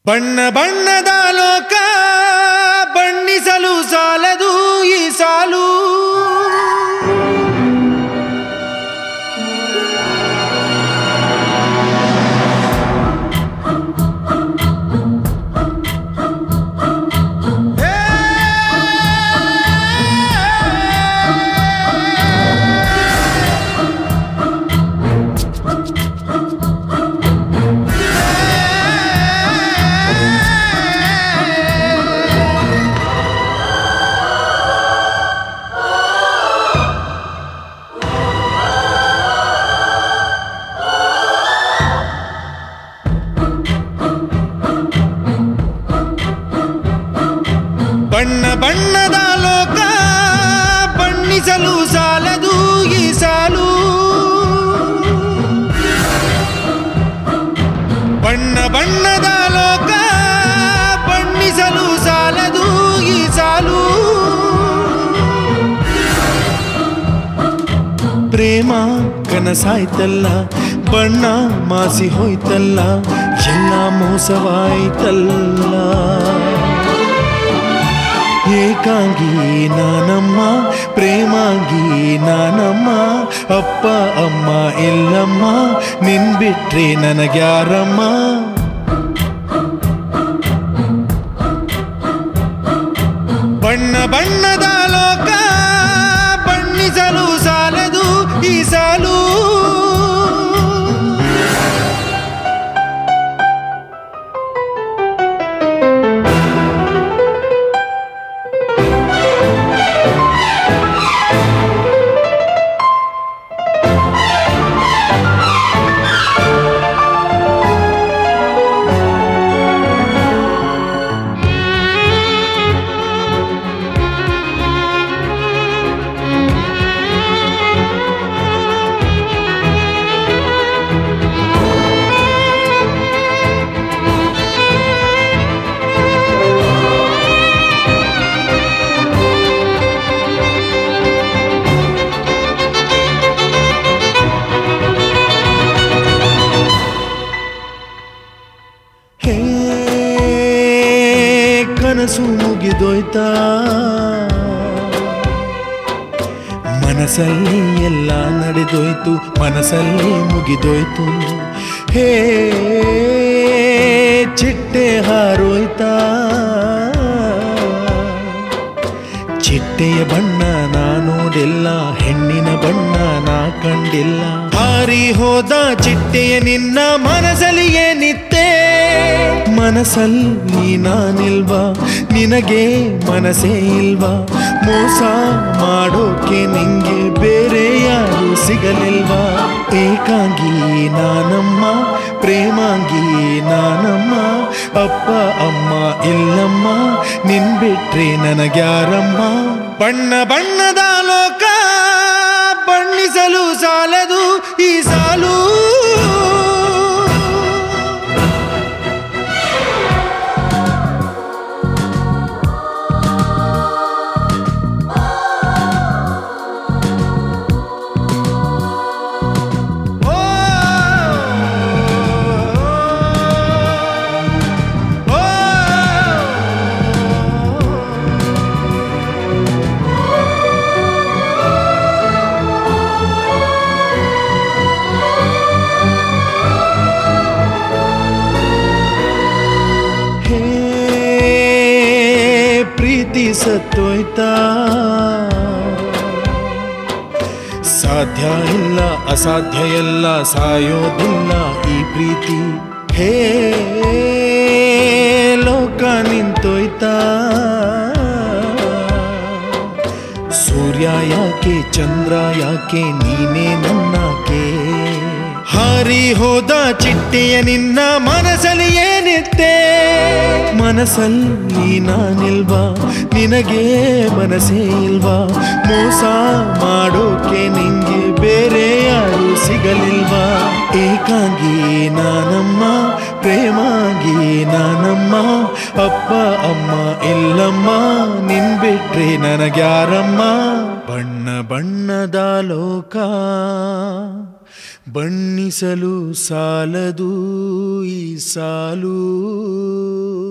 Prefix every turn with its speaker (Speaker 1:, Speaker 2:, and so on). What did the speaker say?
Speaker 1: ಬಣ್ಣ ಬಣ್ಣದ ಲೋಕ ಬಣ್ಣಿಸಲು ಸಾಲದು ಈ ಸಾಲು ಬಣ್ಣ ಬಣ್ಣದ ಲೋಕ ಬಣ್ಣಿಸಲು ಸಾಲದು ಈ ಸಾಲು ಬಣ್ಣ ಬಣ್ಣದ ಲೋಕ ಬಣ್ಣಿಸಲು ಸಾಲದು ಈ ಸಾಲು ಪ್ರೇಮ ಕನಸಾಯ್ತಲ್ಲ ಬಣ್ಣ ಮಾಸಿ ಹೋಯ್ತಲ್ಲ ಎಲ್ಲ ಮೋಸವಾಯ್ತಲ್ಲ ಏಕಾಂಗಿ ನಾನಮ್ಮ ಪ್ರೇಮಾಂಗಿ ನಾನಮ್ಮ ಅಪ್ಪ ಅಮ್ಮ ಇಲ್ಲಮ್ಮ ನಿನ್ ಬಿಟ್ರೆ ನನಗ್ಯಾರಮ್ಮ ಬಣ್ಣ ಬಣ್ಣದ ಲೋಕ ಬಣ್ಣಿಸಲು ಸಾಲದು ಈ ಸಾಲು ಹೇ ಕನಸು ಮುಗಿದೋಯ್ತಾ ಮನಸ್ಸಲ್ಲಿ ಎಲ್ಲ ನಡೆದೋಯ್ತು ಮನಸ್ಸಲ್ಲಿ ಮುಗಿದೋಯ್ತು ಹೇ ಚಿಟ್ಟೆ ಹಾರೋಯ್ತಾ ಚಿಟ್ಟೆಯ ಬಣ್ಣ ನಾ ನೋಡಿಲ್ಲ ಹೆಣ್ಣಿನ ಬಣ್ಣ ನಾ ಕಂಡಿಲ್ಲ ಹಾರಿ ಹೋದ ಚಿಟ್ಟೆಯ ನಿನ್ನ ಮನಸ್ಸಲ್ಲಿ ಏನಿತ್ತೆ ಮನಸ್ಸಲ್ಲಿ ನಾನಿಲ್ವಾ ನಿನಗೆ ಮನಸ್ಸೇ ಇಲ್ವಾ ಮೋಸ ಮಾಡೋಕೆ ನಿಂಗೆ ಬೇರೆ ಯಾರು ಸಿಗಲಿಲ್ವಾ ಏಕಾಂಗಿ ನಾನಮ್ಮ ಪ್ರೇಮಾಂಗಿ ನಾನಮ್ಮ ಅಪ್ಪ ಅಮ್ಮ ಇಲ್ಲಮ್ಮ ನಿನ್ ಬಿಟ್ರೆ ನನಗ್ಯಾರಮ್ಮ ಬಣ್ಣ ಬಣ್ಣದ ಲೋಕ ಬಣ್ಣಿಸಲು ಸಾಲದು ಈ ಸಾಲು ಓ ಓ ಹೇ ಪ್ರೀತಿ ಸತ್ತೋಯ್ತಾ ಸಾಧ್ಯ ಇಲ್ಲ ಅಸಾಧ್ಯ ಎಲ್ಲ ಸಾಯೋದಿಲ್ಲ ಈ ಪ್ರೀತಿ ಹೇ ಲೋಕ ನಿಂತೋಯ್ತಾ ಸೂರ್ಯ ಯಾಕೆ ಚಂದ್ರ ಯಾಕೆ ನೀನೇ ನನ್ನಾಕೆ ಹಾರಿ ಹೋದ ಚಿಟ್ಟೆಯ ನಿನ್ನ ಮನಸ್ಸಲ್ಲಿ ಏನಿತ್ತೆ ಮನಸ್ಸಲ್ಲಿ ನಾನಿಲ್ವಾ ನಿನಗೆ ಮನಸ್ಸೇ ಇಲ್ವಾ ಮೋಸ ಮಾಡೋಕೆ ನಿಂಗೆ ಬೇರೆ ಯಾರು ಸಿಗಲಿಲ್ವಾ ಏಕಾಂಗಿ ನಾನಮ್ಮ ಪ್ರೇಮಾಗಿ ನಾನಮ್ಮ ಅಪ್ಪ ಅಮ್ಮ ಇಲ್ಲಮ್ಮ ನಿನ್ ಬಿಟ್ರೆ ನನಗ್ಯಾರಮ್ಮ ಬಣ್ಣ ಬಣ್ಣದ ಲೋಕ ಬಣ್ಣಿಸಲು ಸಾಲದು ಈ ಸಾಲು